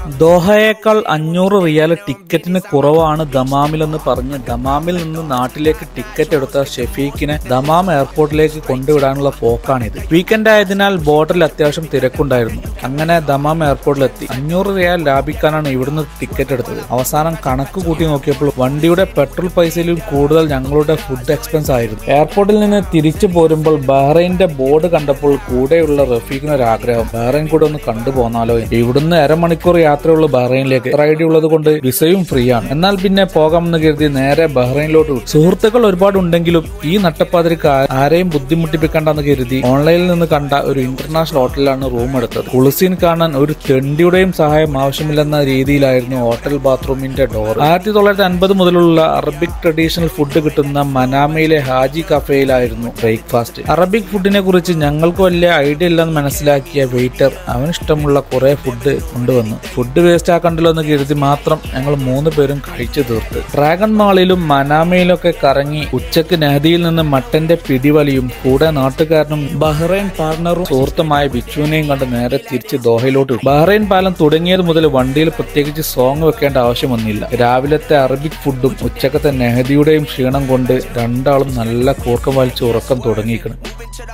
ദോഹയേക്കാൾ അഞ്ഞൂറ് റിയാൽ ടിക്കറ്റിന് കുറവാണ് ദമാമിലെന്ന് പറഞ്ഞ് ദമാമിൽ നിന്ന് നാട്ടിലേക്ക് ടിക്കറ്റ് എടുത്ത ഷെഫീഖിനെ ദമാം എയർപോർട്ടിലേക്ക് കൊണ്ടുവിടാനുള്ള പോക്കാണിത് വീക്കെൻഡ് ആയതിനാൽ ബോർഡറിൽ അത്യാവശ്യം തിരക്കുണ്ടായിരുന്നു അങ്ങനെ ദമാം എയർപോർട്ടിലെത്തി അഞ്ഞൂറ് റിയാൽ ലാഭിക്കാനാണ് ഇവിടുന്ന് ടിക്കറ്റ് എടുത്തത് അവസാനം കണക്ക് കൂട്ടി നോക്കിയപ്പോൾ വണ്ടിയുടെ പെട്രോൾ പൈസയിലും കൂടുതൽ ഞങ്ങളുടെ ഫുഡ് എക്സ്പെൻസ് ആയിരുന്നു എയർപോർട്ടിൽ നിന്ന് തിരിച്ചു പോരുമ്പോൾ ബഹ്റൈന്റെ ബോർഡ് കണ്ടപ്പോൾ കൂടെയുള്ള റഫീഖിന് ഒരു ആഗ്രഹം ബഹ്റൈൻ കൂടെ ഒന്ന് കണ്ടുപോന്നാലോ എന്ന്. ഇവിടുന്ന് അരമണിക്കൂർ യാത്രയുള്ള ബഹ്റൈനിലേക്ക് റൈഡ് ഉള്ളത് കൊണ്ട് വിസയും ഫ്രീ ആണ് എന്നാൽ പിന്നെ പോകാമെന്ന് കരുതി നേരെ ബഹ്റൈനിലോട്ട് വിട്ടു സുഹൃത്തുക്കൾ ഒരുപാട് ഉണ്ടെങ്കിലും ഈ നട്ടപ്പാതിരിക്ക് ആ- ആരെയും ബുദ്ധിമുട്ടിപ്പിക്കണ്ടെന്ന് കരുതി ഓൺലൈനിൽ നിന്ന് കണ്ട ഒരു ഇന്റർനാഷണൽ ഹോട്ടലിലാണ് റൂം എടുത്തത് കുളിസീൻ കാണാൻ ഒരു തെണ്ടിയുടെയും സഹായം ആവശ്യമില്ലെന്ന രീതിയിലായിരുന്നു ഹോട്ടൽ ബാത്റൂമിന്റെ ഡോർ ആയിരത്തി തൊള്ളായിരത്തി അൻപത് മുതലുള്ള അറബിക് ട്രഡീഷണൽ ഫുഡ് കിട്ടുന്ന മനാമയിലെ ഹാജി കഫേയിലായിരുന്നു ബ്രേക്ക്ഫാസ്റ്റ് അറബിക് ഫുഡിനെ കുറിച്ച് ഞങ്ങൾക്ക് വലിയ ഐഡിയ ഇല്ലെന്ന് മനസ്സിലാക്കിയ വെയിറ്റർ അവനിഷ്ടമുള്ള കുറെ ഫുഡ് കൊണ്ടുവന്നു ഫുഡ് വേസ്റ്റ് ആക്കണ്ടല്ലോ എന്ന് കരുതി മാത്രം ഞങ്ങൾ മൂന്ന് പേരും കഴിച്ചു തീർത്ത് ഡ്രാഗൺ മാളിലും മനാമയിലൊക്കെ കറങ്ങി ഉച്ചക്ക് നഹദിയിൽ നിന്ന് മട്ടന്റെ പിടിവലിയും കൂടെ നാട്ടുകാരനും ബഹ്റൈൻ പാർട്ണറും സുഹൃത്തുമായ ബിച്ചുവിനെയും കണ്ട് നേരെ തിരിച്ച് ദോഹയിലോട്ട് വിട്ടു. ബഹ്റൈൻ പാലം തുടങ്ങിയത് മുതൽ വണ്ടിയിൽ പ്രത്യേകിച്ച് സോങ് വെക്കേണ്ട ആവശ്യം വന്നില്ല രാവിലത്തെ അറബിക് ഫുഡും ഉച്ചക്കത്തെ നെഹദിയുടെയും ക്ഷീണം കൊണ്ട് രണ്ടാളും നല്ല കൂർക്കം വലിച്ച് ഉറക്കം തുടങ്ങിയിരിക്കണം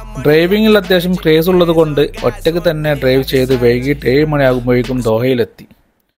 ഡ്രൈവിംഗിൽ അത്യാവശ്യം ക്രേസ് ഉള്ളത് കൊണ്ട് ഒറ്റയ്ക്ക് തന്നെ ഡ്രൈവ് ചെയ്ത് വൈകിട്ട് ഏഴ് മണിയാകുമ്പോഴേക്കും ദോഹയിലെത്തി